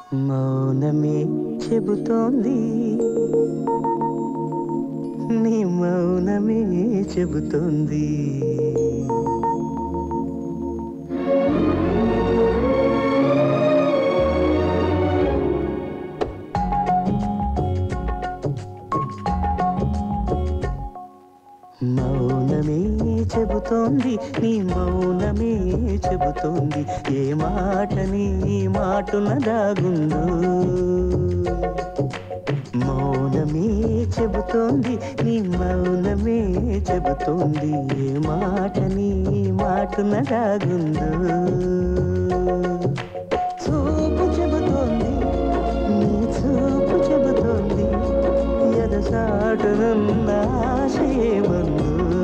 మౌనమే చెబుతోంది నీ మౌనమే చెబుతోంది మౌనమే చెబుతోంది నీ మౌనమే చెబుతోంది ఏ మాట నీ మాటున దాగుందో మౌనమే చెబుతోంది నీ మౌనమే చెబుతోంది ఏ మాట నీ మాటున దాగుందో చూపు చెబుతోంది నీ చూపు చెబుతోంది ఎదసాటునున్న ఆశయమందు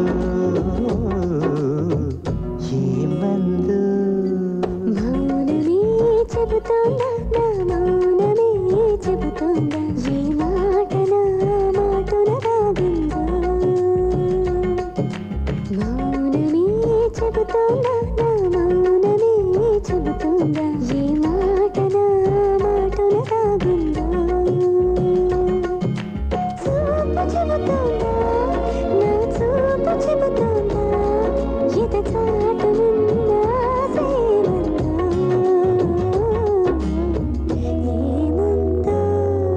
ఏమందు మౌనమే చెబుతోందా నా మౌనమే చెబుతోందా ఏ మాట నా మాటున దాగుందో మౌనమే చెబుతోందా నా మౌనమే చెబుతోందా ఏ మాట నా మాటున దాగుందో చూపు చెబుతోందా నా చూపు చెబుతోందా ఎద చాటునున్న ఆశయమందో ఏముందో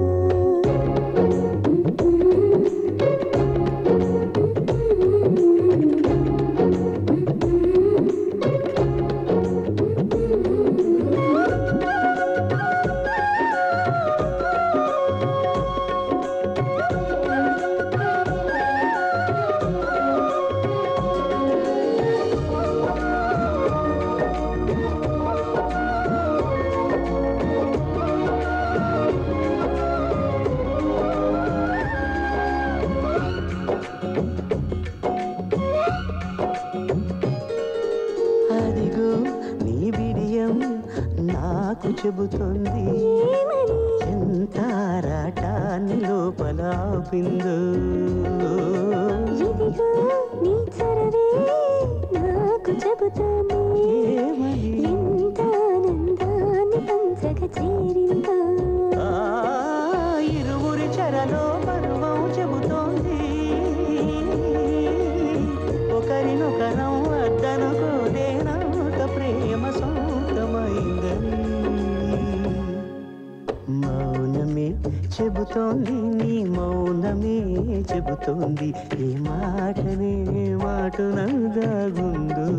అదిగో నీ బిడియం నాకు చెబుతోంది ఎంత రాటాన్ని లోపల ఆపిందో ఇదిగో నీ చొరవే నాకు చెబుతోంది ఏమని? ఎంత ఆనందాన్ని పంచక చేరిందో ఆ ఇరువురి చెరలో పర్వం చెబుతోంది ఒకరినొకరం అద్దనుకోదేనాక ప్రేమ సొంతమైందని మౌనమే చెబుతోంది నీ మౌనమే చెబుతోంది ఏ మాటనే మాటున దాగుందో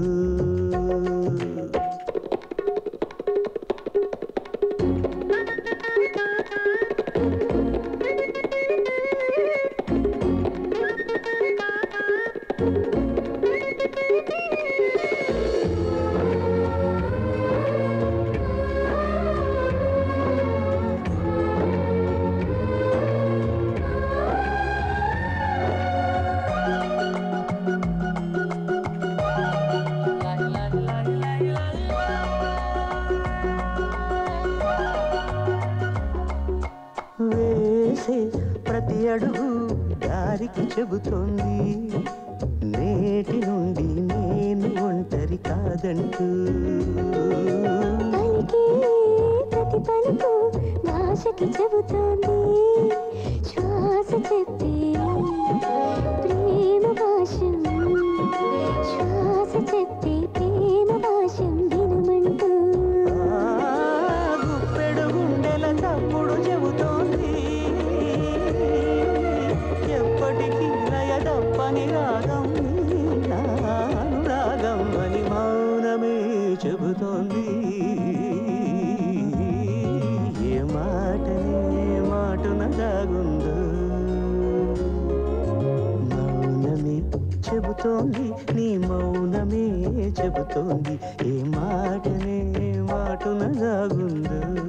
వేసే ప్రతి అడుగు దారికి చెబుతోంది నేటి నుండి నేను ఒంటరి కాదంటూ పలికే ప్రతి పలుకు భాషకి చెబుతోంది శ్వాస చెప్పే ప్రేమ భాషం శ్వాస చెప్పే ప్రేమ భాషం వినమంటూ ఆ గుప్పెడు గుండెల తప్పుడు చెబుతోంది ఎప్పటికీ లయ తప్పని రాగం నాను రాగం అని మౌనమే చెబుతోంది ఏ మాటనే మాటున దాగుందో మౌనమే చెబుతోంది నీ మౌనమే చెబుతోంది ఏ మాటనే మాటున దాగుందో